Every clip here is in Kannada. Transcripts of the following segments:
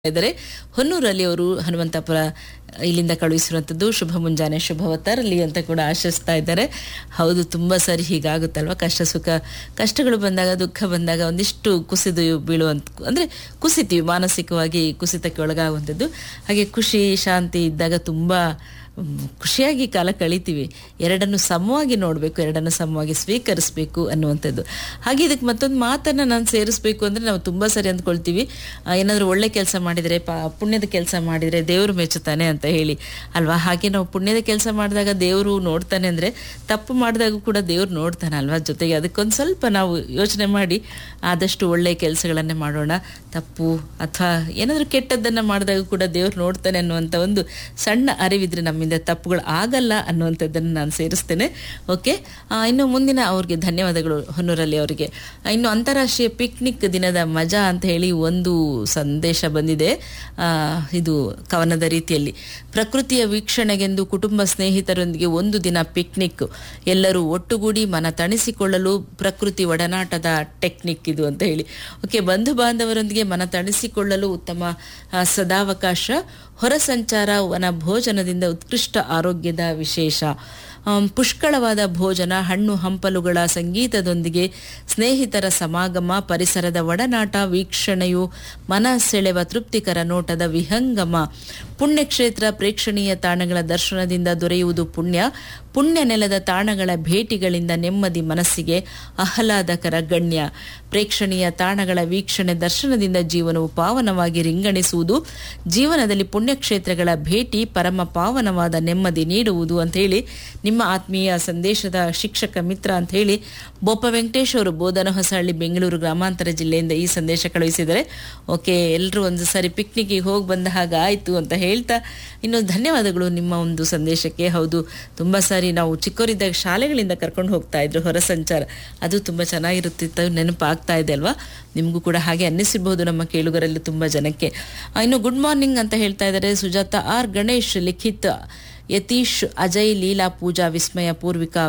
ಇದ್ದಾರೆ ಹೊನ್ನೂರಲ್ಲಿ ಅವರು ಹನುಮಂತಪುರ ಇಲ್ಲಿಂದ ಕಳುಹಿಸಿರುವಂಥದ್ದು ಶುಭ ಮುಂಜಾನೆ ಶುಭವ ತರಲಿ ಅಂತ ಕೂಡ ಆಶಿಸ್ತಾ ಇದ್ದಾರೆ ಹೌದು ತುಂಬ ಸರಿ ಹೀಗಾಗುತ್ತಲ್ವ ಕಷ್ಟ ಸುಖ ಕಷ್ಟಗಳು ಬಂದಾಗ ದುಃಖ ಬಂದಾಗ ಒಂದಿಷ್ಟು ಕುಸಿದು ಬೀಳುವಂತ ಅಂದರೆ ಕುಸಿತೀವಿ ಮಾನಸಿಕವಾಗಿ ಕುಸಿತಕ್ಕೆ ಒಳಗಾಗುವಂಥದ್ದು ಹಾಗೆ ಖುಷಿ ಶಾಂತಿ ಇದ್ದಾಗ ತುಂಬ ಮ್, ಖುಷಿಯಾಗಿ ಕಾಲ ಕಳಿತೀವಿ ಎರಡನ್ನು ಸಮವಾಗಿ ನೋಡಬೇಕು ಎರಡನ್ನು ಸಮವಾಗಿ ಸ್ವೀಕರಿಸಬೇಕು ಅನ್ನುವಂಥದ್ದು ಹಾಗೆ ಇದಕ್ಕೆ ಮತ್ತೊಂದು ಮಾತನ್ನು ನಾನು ಸೇರಿಸ್ಬೇಕು ಅಂದರೆ ನಾವು ತುಂಬ ಸರಿ ಅಂದ್ಕೊಳ್ತೀವಿ ಆ, ಏನಾದರೂ ಒಳ್ಳೆ ಕೆಲಸ ಮಾಡಿದರೆ ಪಾ ಪುಣ್ಯದ ಕೆಲಸ ಮಾಡಿದರೆ ದೇವರು ಮೆಚ್ಚುತ್ತಾನೆ ಅಂತ ಹೇಳಿ ಅಲ್ವಾ ಹಾಗೆ ನಾವು ಪುಣ್ಯದ ಕೆಲಸ ಮಾಡಿದಾಗ ದೇವರು ನೋಡ್ತಾನೆ ಅಂದರೆ ತಪ್ಪು ಮಾಡಿದಾಗ ಕೂಡ ದೇವ್ರು ನೋಡ್ತಾನೆ ಅಲ್ವಾ ಜೊತೆಗೆ ಅದಕ್ಕೊಂದು ಸ್ವಲ್ಪ ನಾವು ಯೋಚನೆ ಮಾಡಿ ಆದಷ್ಟು ಒಳ್ಳೆಯ ಕೆಲಸಗಳನ್ನೇ ಮಾಡೋಣ ತಪ್ಪು ಅಥವಾ ಏನಾದರೂ ಕೆಟ್ಟದ್ದನ್ನು ಮಾಡಿದಾಗ ಕೂಡ ದೇವ್ರು ನೋಡ್ತಾನೆ ಅನ್ನುವಂಥ ಒಂದು ಸಣ್ಣ ಅರಿವಿದ್ರೆ ನಮ್ಮಿಂದ ತಪ್ಪುಗಳು ಆಗಲ್ಲ ಅನ್ನುವಂಥದ್ದನ್ನು ನಾನು ಸೇರಿಸ್ತೇನೆ ಓಕೆ ಆ, ಇನ್ನು ಮುಂದಿನ ಅವ್ರಿಗೆ ಧನ್ಯವಾದಗಳು ಹೊನ್ನೂರಲ್ಲಿ ಅವರಿಗೆ ಆ, ಇನ್ನು ಅಂತಾರಾಷ್ಟ್ರೀಯ ಪಿಕ್ನಿಕ್ ದಿನದ ಮಜಾ ಅಂತ ಹೇಳಿ ಒಂದು ಸಂದೇಶ ಬಂದಿದೆ ಆ, ಇದು ಕವನದ ರೀತಿಯಲ್ಲಿ ಪ್ರಕೃತಿಯ ವೀಕ್ಷಣೆಗೆಂದು ಕುಟುಂಬ ಸ್ನೇಹಿತರೊಂದಿಗೆ ಒಂದು ದಿನ ಪಿಕ್ನಿಕ್ ಎಲ್ಲರೂ ಒಟ್ಟುಗೂಡಿ ಮನ ತಣಿಸಿಕೊಳ್ಳಲು ಪ್ರಕೃತಿ ಒಡನಾಟದ ಟೆಕ್ನಿಕ್ ಇದು ಅಂತ ಹೇಳಿ ಓಕೆ ಬಂಧು ಬಾಂಧವರೊಂದಿಗೆ ಮನ ತಣಿಸಿಕೊಳ್ಳಲು ಉತ್ತಮ ಆ, ಸದಾವಕಾಶ ಹೊರ ಸಂಚಾರ ವನ ಭೋಜನದಿಂದ ಉತ್ಕೃಷ್ಟ ಆರೋಗ್ಯದ ವಿಶೇಷ ಆಮ್, ಪುಷ್ಕಳವಾದ ಭೋಜನ ಹಣ್ಣು ಹಂಪಲುಗಳ ಸಂಗೀತದೊಂದಿಗೆ ಸ್ನೇಹಿತರ ಸಮಾಗಮ ಪರಿಸರದ ಒಡನಾಟ ವೀಕ್ಷಣೆಯು ಮನ ಸೆಳೆವ ತೃಪ್ತಿಕರ ನೋಟದ ವಿಹಂಗಮ ಪುಣ್ಯಕ್ಷೇತ್ರ ಪ್ರೇಕ್ಷಣೀಯ ತಾಣಗಳ ದರ್ಶನದಿಂದ ದೊರೆಯುವುದು ಪುಣ್ಯ ಪುಣ್ಯ ನೆಲದ ತಾಣಗಳ ಭೇಟಿಗಳಿಂದ ನೆಮ್ಮದಿ ಮನಸ್ಸಿಗೆ ಆಹ್ಲಾದಕರ ಗಣ್ಯ ಪ್ರೇಕ್ಷಣೀಯ ತಾಣಗಳ ವೀಕ್ಷಣೆ ದರ್ಶನದಿಂದ ಜೀವನವು ಪಾವನವಾಗಿ ರಿಂಗಣಿಸುವುದು ಜೀವನದಲ್ಲಿ ಪುಣ್ಯಕ್ಷೇತ್ರಗಳ ಭೇಟಿ ಪರಮ ಪಾವನವಾದ ನೆಮ್ಮದಿ ನೀಡುವುದು ಅಂತ ಹೇಳಿ ನಿಮ್ಮ ಆತ್ಮೀಯ ಸಂದೇಶದ ಶಿಕ್ಷಕ ಮಿತ್ರ ಅಂತ ಹೇಳಿ ಬೋಪ ವೆಂಕಟೇಶ್ ಅವರು ಬೋಧನ ಹೊಸಹಳ್ಳಿ ಬೆಂಗಳೂರು ಗ್ರಾಮಾಂತರ ಜಿಲ್ಲೆಯಿಂದ ಈ ಸಂದೇಶ ಕಳುಹಿಸಿದರೆ ಓಕೆ ಎಲ್ಲರೂ ಒಂದು ಸಾರಿ ಪಿಕ್ನಿಕ್ಗೆ ಹೋಗಿ ಬಂದ ಹಾಗೆ ಆಯಿತು ಅಂತ ಹೇಳ್ತಾ ಇನ್ನು ಧನ್ಯವಾದಗಳು ನಿಮ್ಮ ಒಂದು ಸಂದೇಶಕ್ಕೆ ಹೌದು ತುಂಬ ಸಾರಿ ನಾವು ಚಿಕ್ಕವರಿದ್ದಾಗ ಶಾಲೆಗಳಿಂದ ಕರ್ಕೊಂಡು ಹೋಗ್ತಾ ಇದ್ರು ಹೊರ ಸಂಚಾರ ಅದು ತುಂಬ ಚೆನ್ನಾಗಿರುತ್ತಿತ್ತು ನೆನಪಾಗ್ತಾ ಇದೆ ಅಲ್ವಾ ನಿಮಗೂ ಕೂಡ ಹಾಗೆ ಅನ್ನಿಸಿರ್ಬೋದು ನಮ್ಮ ಕೇಳುಗರಲ್ಲಿ ತುಂಬ ಜನಕ್ಕೆ ಆ, ಇನ್ನು ಗುಡ್ ಮಾರ್ನಿಂಗ್ ಅಂತ ಹೇಳ್ತಾ ಇದ್ದಾರೆ ಸುಜಾತ ಆರ್ ಗಣೇಶ್ ಲಿಖಿತ್ ಯತೀಶ್ ಅಜಯ್ ಲೀಲಾ ಪೂಜಾ ವಿಸ್ಮಯ ಪೂರ್ವಿಕಾ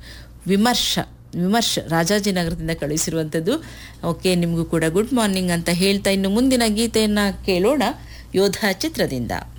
ವಿಮರ್ಶ ವಿಮರ್ಶ್ ರಾಜಾಜಿನಗರದಿಂದ ಕಳುಹಿಸಿರುವಂಥದ್ದು ಓಕೆ ನಿಮಗೂ ಕೂಡ ಗುಡ್ ಮಾರ್ನಿಂಗ್ ಅಂತ ಹೇಳ್ತಾ ಇನ್ನು ಮುಂದಿನ ಗೀತೆಯನ್ನು ಕೇಳೋಣ ಯೋಧ ಚಿತ್ರದಿಂದ